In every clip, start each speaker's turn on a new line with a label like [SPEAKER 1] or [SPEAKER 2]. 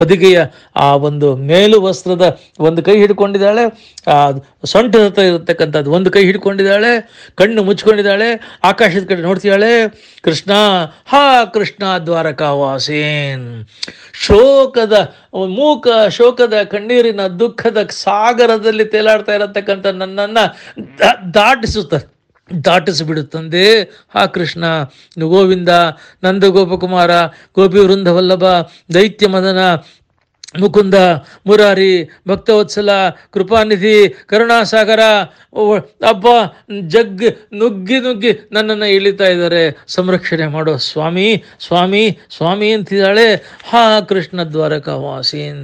[SPEAKER 1] ಹೊದಿಗೆಯ ಆ ಒಂದು ಮೇಲು ವಸ್ತ್ರದ ಒಂದು ಕೈ ಹಿಡ್ಕೊಂಡಿದ್ದಾಳೆ ಆ ಸೊಂಟದ ಹತ್ರ ಇರತಕ್ಕಂಥದ್ದು ಒಂದು ಕೈ ಹಿಡ್ಕೊಂಡಿದ್ದಾಳೆ ಕಣ್ಣು ಮುಚ್ಕೊಂಡಿದ್ದಾಳೆ ಆಕಾಶದ ಕಡೆ ನೋಡ್ತಿದ್ದಾಳೆ ಕೃಷ್ಣ ಹಾ ಕೃಷ್ಣ ದ್ವಾರಕಾವಾಸೇನ್ ಶೋಕದ ಮೂಕ ಶೋಕದ ಕಣ್ಣೀರಿನ ದುಃಖದ ಸಾಗರದಲ್ಲಿ ತೇಲಾಡ್ತಾ ಇರತಕ್ಕಂಥ ನನ್ನನ್ನ ದ- ದಾಟಿಸುತ್ತ ದಾಟಿಸಿಬಿಡುತ್ತಂದೆ ಹಾ ಕೃಷ್ಣ ಗೋವಿಂದ ನಂದ ಗೋಪಕುಮಾರ ಗೋಪಿ ವೃಂದವಲ್ಲಭ ದೈತ್ಯ ಮದನ ಮುಕುಂದ ಮುರಾರಿ ಭಕ್ತವತ್ಸಲ ಕೃಪಾನಿಧಿ ಕರುಣಾಸಾಗರ ಓ, ಅಬ್ಬ ಜಗ್ ನುಗ್ಗಿ ನುಗ್ಗಿ ನನ್ನನ್ನು ಇಳಿತಾ ಇದ್ದಾರೆ ಸಂರಕ್ಷಣೆ ಮಾಡೋ ಸ್ವಾಮಿ ಸ್ವಾಮಿ ಸ್ವಾಮಿ ಅಂತಿದ್ದಾಳೆ ಹಾ ಕೃಷ್ಣ ದ್ವಾರಕಾವಾಸೀನ್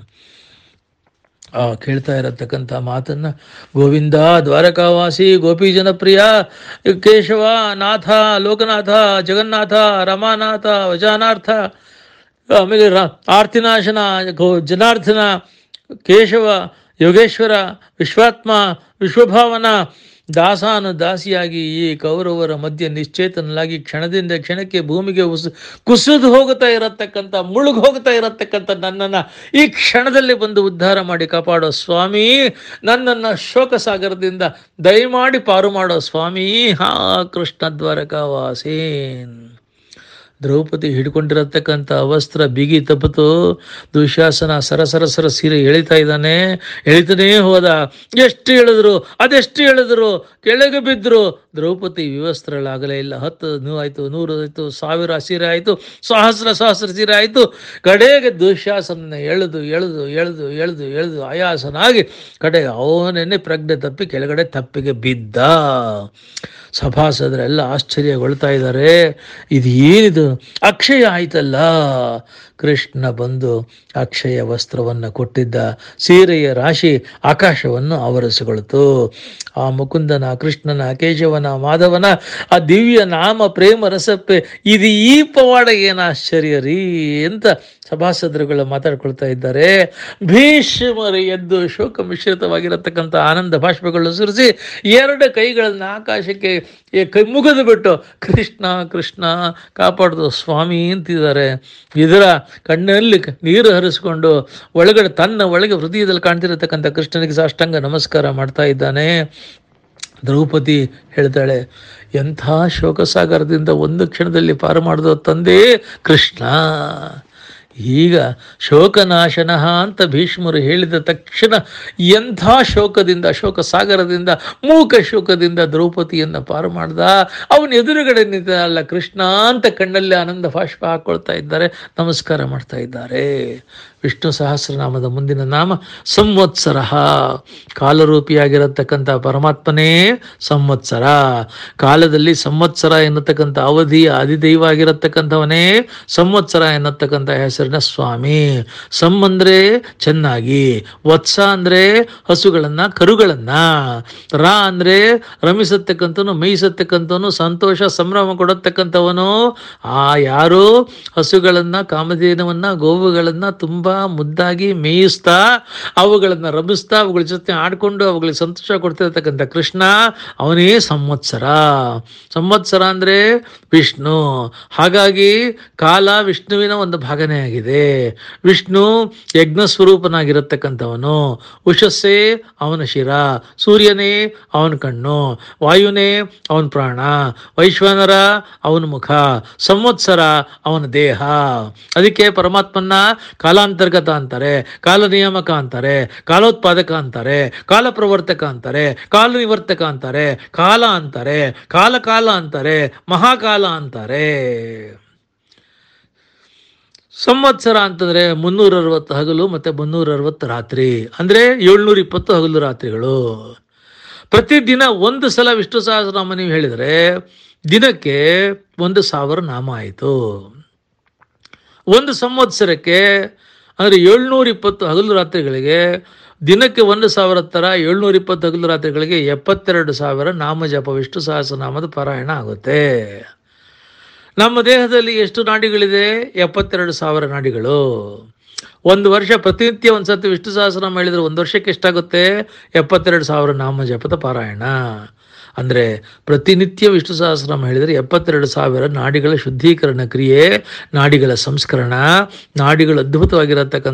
[SPEAKER 1] ಆ ಕೇಳ್ತಾ ಇರತಕ್ಕಂಥ ಮಾತನ್ನ ಗೋವಿಂದ ದ್ವಾರಕಾವಾಸಿ ಗೋಪಿ ಜನಪ್ರಿಯ ಕೇಶವ ನಾಥ ಲೋಕನಾಥ ಜಗನ್ನಾಥ ರಮಾನಾಥ ವಜಾನಾರ್ಥ ಆಮೇಲೆ ರ ಆರ್ತಿನಾಶನ ಗೋ ಜನಾರ್ದನ ಕೇಶವ ಯೋಗೇಶ್ವರ ವಿಶ್ವಾತ್ಮ ವಿಶ್ವಭಾವನ ದಾಸಾನು ದಾಸಿಯಾಗಿ ಈ ಕೌರವರ ಮಧ್ಯೆ ನಿಶ್ಚೇತನಲಾಗಿ ಕ್ಷಣದಿಂದ ಕ್ಷಣಕ್ಕೆ ಭೂಮಿಗೆ ಉಸ್ ಕುಸಿದು ಹೋಗುತ್ತಾ ಇರತಕ್ಕಂಥ ಮುಳುಗು ಹೋಗ್ತಾ ಇರತಕ್ಕಂಥ ನನ್ನನ್ನು ಈ ಕ್ಷಣದಲ್ಲಿ ಬಂದು ಉದ್ಧಾರ ಮಾಡಿ ಕಾಪಾಡೋ ಸ್ವಾಮಿ ನನ್ನನ್ನು ಶೋಕ ಸಾಗರದಿಂದ ದಯಮಾಡಿ ಪಾರು ಮಾಡೋ ಸ್ವಾಮಿ ಹಾ ಕೃಷ್ಣ ದ್ವಾರಕಾವಾಸೇನ್ ದ್ರೌಪದಿ ಹಿಡ್ಕೊಂಡಿರತಕ್ಕಂಥ ವಸ್ತ್ರ ಬಿಗಿ ತಪ್ಪಿತು ದುಶಾಸನ ಸರಸರ ಸರ ಸೀರೆ ಎಳಿತಾ ಇದ್ದಾನೆ ಎಳಿತಾನೇ ಹೋದ ಎಷ್ಟು ಹೇಳಿದ್ರು ಅದೆಷ್ಟು ಹೇಳಿದ್ರು ಕೆಳಗೆ ಬಿದ್ದರು ದ್ರೌಪದಿ ವಿವಸ್ತ್ರಳಾಗಲೇ ಇಲ್ಲ ಹತ್ತು ನೂ ಆಯಿತು ನೂರು ಆಯಿತು ಸಾವಿರ ಸೀರೆ ಆಯಿತು ಸಹಸ್ರ ಸಹಸ್ರ ಸೀರೆ ಆಯಿತು ಕಡೆಗೆ ದುಶಾಸನ ಎಳೆದು ಎಳೆದು ಎಳೆದು ಎಳೆದು ಎಳೆದು ಆಯಾಸನಾಗಿ ಕಡೆಗೆ ಅವನನ್ನೇ ಪ್ರಜ್ಞೆ ತಪ್ಪಿ ಕೆಳಗಡೆ ತಪ್ಪಿಗೆ ಬಿದ್ದ ಸಭಾಸದರೆಲ್ಲ ಆಶ್ಚರ್ಯಗೊಳ್ತಾ ಇದ್ದಾರೆ ಇದು ಏನಿದು ಅಕ್ಷಯ ಆಯ್ತಲ್ಲ ಕೃಷ್ಣ ಬಂದು ಅಕ್ಷಯ ವಸ್ತ್ರವನ್ನು ಕೊಟ್ಟಿದ್ದ ಸೀರೆಯ ರಾಶಿ ಆಕಾಶವನ್ನು ಆವರಿಸಿಕೊಳ್ತು ಆ ಮುಕುಂದನ ಕೃಷ್ಣನ ಕೇಶವನ ಮಾಧವನ ಆ ದಿವ್ಯ ನಾಮ ಪ್ರೇಮ ರಸಪ್ಪೆ ಇದು ಈ ಪವಾಡ ಏನು ಆಶ್ಚರ್ಯ ರೀ ಅಂತ ಸಭಾಸದರುಗಳು ಮಾತಾಡ್ಕೊಳ್ತಾ ಇದ್ದಾರೆ ಭೀಷ್ಮರು ಎದ್ದು ಶೋಕ ಮಿಶ್ರಿತವಾಗಿರತಕ್ಕಂಥ ಆನಂದ ಭಾಷ್ಪಗಳು ಸುರಿಸಿ ಎರಡು ಕೈಗಳನ್ನು ಆಕಾಶಕ್ಕೆ ಈ ಕೈ ಮುಗಿದು ಬಿಟ್ಟು ಕೃಷ್ಣ ಕೃಷ್ಣ ಕಾಪಾಡ್ದು ಸ್ವಾಮಿ ಅಂತಿದ್ದಾರೆ ಇದರ ಕಣ್ಣಲ್ಲಿ ಕ- ನೀರು ಹರಿಸ್ಕೊಂಡು ಒಳಗಡೆ ತನ್ನ ಒಳಗೆ ಹೃದಯದಲ್ಲಿ ಕಾಣ್ತಿರತಕ್ಕಂಥ ಕೃಷ್ಣನಿಗೆ ಸಾಷ್ಟಾಂಗ ನಮಸ್ಕಾರ ಮಾಡ್ತಾ ಇದ್ದಾನೆ ದ್ರೌಪದಿ ಹೇಳ್ತಾಳೆ ಎಂಥ ಶೋಕಸಾಗರದಿಂದ ಒಂದು ಕ್ಷಣದಲ್ಲಿ ಪಾರು ಮಾಡಿದ ತಂದೆ ಕೃಷ್ಣ ಈಗ ಶೋಕನಾಶನ ಅಂತ ಭೀಷ್ಮರು ಹೇಳಿದ ತಕ್ಷಣ ಎಂಥ ಶೋಕದಿಂದ ಶೋಕ ಸಾಗರದಿಂದ ಮೂಕ ಶೋಕದಿಂದ ದ್ರೌಪದಿಯನ್ನು ಪಾರು ಮಾಡ್ದ ಅವನ ಎದುರುಗಡೆ ನಿಂತ ಅಲ್ಲ ಕೃಷ್ಣ ಅಂತ ಕಣ್ಣಲ್ಲಿ ಆನಂದ ಬಾಷ್ಪ ಹಾಕೊಳ್ತಾ ಇದ್ದಾರೆ ನಮಸ್ಕಾರ ಮಾಡ್ತಾ ಇದ್ದಾರೆ ವಿಷ್ಣು ಸಹಸ್ರನಾಮದ ಮುಂದಿನ ನಾಮ ಸಂವತ್ಸರ ಕಾಲರೂಪಿಯಾಗಿರತಕ್ಕಂಥ ಪರಮಾತ್ಮನೇ ಸಂವತ್ಸರ ಕಾಲದಲ್ಲಿ ಸಂವತ್ಸರ ಎನ್ನತಕ್ಕಂಥ ಅವಧಿಯ ಅಧಿದೈವ ಆಗಿರತಕ್ಕಂಥವನೇ ಸಂವತ್ಸರ ಎನ್ನತಕ್ಕಂಥ ಹೆಸರಿನ ಸ್ವಾಮಿ ಸಮ್ ಅಂದ್ರೆ ಚೆನ್ನಾಗಿ ವತ್ಸ ಅಂದ್ರೆ ಹಸುಗಳನ್ನ ಕರುಗಳನ್ನ ರಾ ಅಂದ್ರೆ ರಮಿಸತಕ್ಕಂಥವನು ಮೇಯಿಸತಕ್ಕಂಥವನು ಸಂತೋಷ ಸಂಭ್ರಮ ಕೊಡತಕ್ಕಂಥವನು ಆ ಯಾರು ಹಸುಗಳನ್ನ ಕಾಮಧೇನವನ್ನ ಗೋವುಗಳನ್ನ ತುಂಬಾ ಮುದ್ದಾಗಿ ಮೇಯಿಸ್ತಾ ಅವುಗಳನ್ನ ರಮಿಸ್ತಾ ಅವುಗಳ ಜೊತೆ ಆಡ್ಕೊಂಡು ಅವುಗಳಿಗೆ ಸಂತೋಷ ಕೊಡ್ತಿರ್ತಕ್ಕಂಥ ಕೃಷ್ಣ ಅವನೇ ಸಂವತ್ಸರ ಸಂವತ್ಸರ ಅಂದ್ರೆ ವಿಷ್ಣು ಹಾಗಾಗಿ ಕಾಲ ವಿಷ್ಣುವಿನ ಒಂದು ಭಾಗನೇ ಆಗಿದೆ ವಿಷ್ಣು ಯಜ್ಞ ಸ್ವರೂಪನಾಗಿರತಕ್ಕಂಥವನು ಉಷಸ್ಸೇ ಅವನ ಶಿರ ಸೂರ್ಯನೇ ಅವನ ಕಣ್ಣು ವಾಯುನೇ ಅವನ ಪ್ರಾಣ ವೈಶ್ವಾನರ ಅವನ ಮುಖ ಸಂವತ್ಸರ ಅವನ ದೇಹ ಅದಕ್ಕೆ ಪರಮಾತ್ಮನ ಕಾಲಾಂತರ್ಗತ ಅಂತಾರೆ ಕಾಲ ನಿಯಾಮಕ ಅಂತಾರೆ ಕಾಲೋತ್ಪಾದಕ ಅಂತಾರೆ ಕಾಲ ಪ್ರವರ್ತಕ ಅಂತಾರೆ ಕಾಲ ನಿವರ್ತಕ ಅಂತಾರೆ ಕಾಲ ಅಂತಾರೆ ಕಾಲ ಕಾಲ ಅಂತಾರೆ ಮಹಾಕಾಲ ಅಂತಾರೆ ಸಂವತ್ಸರ ಅಂತಂದ್ರೆ ಮುನ್ನೂರ ಅರವತ್ತು ಹಗಲು ಮತ್ತೆ ಮುನ್ನೂರ ಅರವತ್ತು ರಾತ್ರಿ ಅಂದ್ರೆ ಏಳ್ನೂರ ಇಪ್ಪತ್ತು ಹಗಲು ರಾತ್ರಿಗಳು ಪ್ರತಿದಿನ ಒಂದು ಸಲ ವಿಷ್ಣು ಸಹಸ್ರನಾಮ ನೀವು ಹೇಳಿದರೆ ದಿನಕ್ಕೆ ಒಂದು ಸಾವಿರ ನಾಮ ಆಯಿತು ಒಂದು ಸಂವತ್ಸರಕ್ಕೆ ಅಂದರೆ ಏಳ್ನೂರ ಇಪ್ಪತ್ತು ಹಗಲು ರಾತ್ರಿಗಳಿಗೆ ದಿನಕ್ಕೆ ಒಂದು ಸಾವಿರ ಥರ ಏಳ್ನೂರ ಇಪ್ಪತ್ತು ಹಗಲು ರಾತ್ರಿಗಳಿಗೆ ಎಪ್ಪತ್ತೆರಡು ಸಾವಿರ ನಾಮ ಜಪ ವಿಷ್ಣು ಸಹಸ್ರನಾಮದ ಪಾರಾಯಣ ಆಗುತ್ತೆ ನಮ್ಮ ದೇಹದಲ್ಲಿ ಎಷ್ಟು ನಾಡಿಗಳಿದೆ ಎಪ್ಪತ್ತೆರಡು ಸಾವಿರ ನಾಡಿಗಳು ಒಂದು ವರ್ಷ ಪ್ರತಿನಿತ್ಯ ಒಂದು ಸತಿ ವಿಷ್ಣು ಸಹಸ್ರನಾಮ ಹೇಳಿದ್ರೆ ಒಂದು ವರ್ಷಕ್ಕೆ ಎಷ್ಟಾಗುತ್ತೆ ಎಪ್ಪತ್ತೆರಡು ಸಾವಿರ ನಾಮ ಜಪದ ಪಾರಾಯಣ ಅಂದರೆ ಪ್ರತಿನಿತ್ಯ ವಿಷ್ಣು ಸಹಸ್ರನಾಮ ಹೇಳಿದರೆ ಎಪ್ಪತ್ತೆರಡು ಸಾವಿರ ನಾಡಿಗಳ ಶುದ್ಧೀಕರಣ ಕ್ರಿಯೆ ನಾಡಿಗಳ ಸಂಸ್ಕರಣ ನಾಡಿಗಳು ಅದ್ಭುತವಾಗಿರತಕ್ಕಂಥ